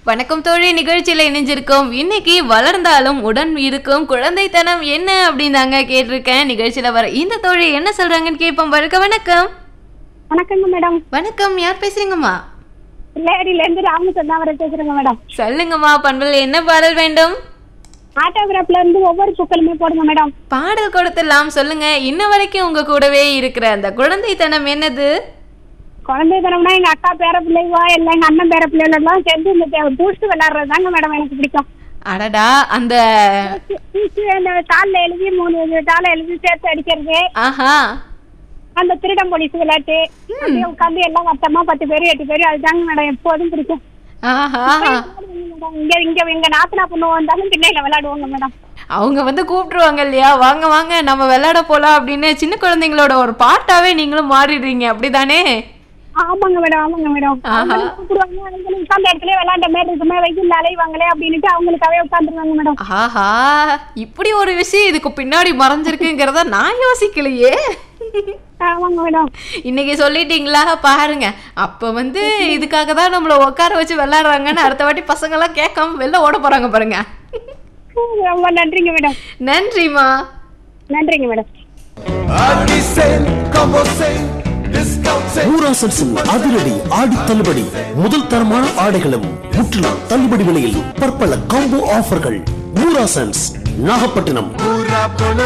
வணக்கம் தோழி நிகழ்ச்சியில இணைஞ்சிருக்கோம் இன்னைக்கு வளர்ந்தாலும் உடன் இருக்கும் குழந்தைத்தனம் என்ன அப்படிந்தாங்க கேட்டிருக்கேன் நிகழ்ச்சியில வர இந்த தோழி என்ன சொல்றாங்கன்னு கேட்போம் வருக வணக்கம் வணக்கங்க மேடம் வணக்கம் யார் பேசுறீங்கம்மா லேடில இருந்து ராமச்சந்திராவரம் பேசுறேங்க மேடம் சொல்லுங்கம்மா பண்பில் என்ன பாடல் வேண்டும் ஆட்டோகிராஃப்ல இருந்து ஒவ்வொரு பூக்களுமே போடுங்க மேடம் பாடல் கொடுத்துடலாம் சொல்லுங்க இன்ன வரைக்கும் உங்க கூடவே இருக்கிற அந்த குழந்தைத்தனம் என்னது குழந்தை தனம்னா எங்க அக்கா பேர பிள்ளைவா இல்ல எங்க அண்ணன் பேர பிள்ளைகள் எல்லாம் சேர்ந்து இந்த பூஸ்ட் விளையாடுறது தாங்க மேடம் எனக்கு பிடிக்கும் அடடா அந்த பூஸ்ட் அந்த தாள்ல எழுதி மூணு தாளை எழுதி சேர்த்து அடிக்கிறது ஆஹா அந்த திருடம் போலீஸ் விளையாட்டு அப்படியே உட்காந்து எல்லாம் மொத்தமா பத்து பேர் எட்டு பேர் அதுதாங்க மேடம் எப்போதும் பிடிக்கும் ஆஹா இங்க இங்க எங்க நாத்தனா பொண்ணு வந்தாலும் திண்ணையில விளையாடுவாங்க மேடம் அவங்க வந்து கூப்பிட்டுருவாங்க இல்லையா வாங்க வாங்க நம்ம விளையாட போலாம் அப்படின்னு சின்ன குழந்தைங்களோட ஒரு பாட்டாவே நீங்களும் மாறிடுறீங்க அப்படிதானே ஆமாங்க மேடம் ஆமாங்க மேடம் ஆஹா. அவங்களும் கூப்பிடுவாங்க அவங்களும் உட்கார்ந்த இடத்துல விளையாண்ட மாதிரி இருக்குமே வெயில் அலைவாங்களே அப்படின்னுட்டு அவங்களுக்காகவே உட்காந்துருவாங்க மேடம் ஆஹா இப்படி ஒரு விஷயம் இதுக்கு பின்னாடி மறைஞ்சிருக்குங்கிறத நான் யோசிக்கலையே ஆமாங்க மேடம் இன்னைக்கு சொல்லிட்டீங்களா பாருங்க அப்ப வந்து இதுக்காக தான் நம்மள உட்கார வச்சு விளையாடுறாங்கன்னு அடுத்த வாட்டி பசங்க எல்லாம் கேட்காம வெளில ஓட போறாங்க பாருங்க ரொம்ப நன்றிங்க மேடம் நன்றிமா நன்றிங்க மேடம் ஊராசன்ஸின் அதிரடி ஆடி தள்ளுபடி முதல் தரமான ஆடைகளும் முற்றிலும் தள்ளுபடி விலையில் பற்பல காம்போ ஆஃபர்கள் ஊராசன்ஸ் நாகப்பட்டினம்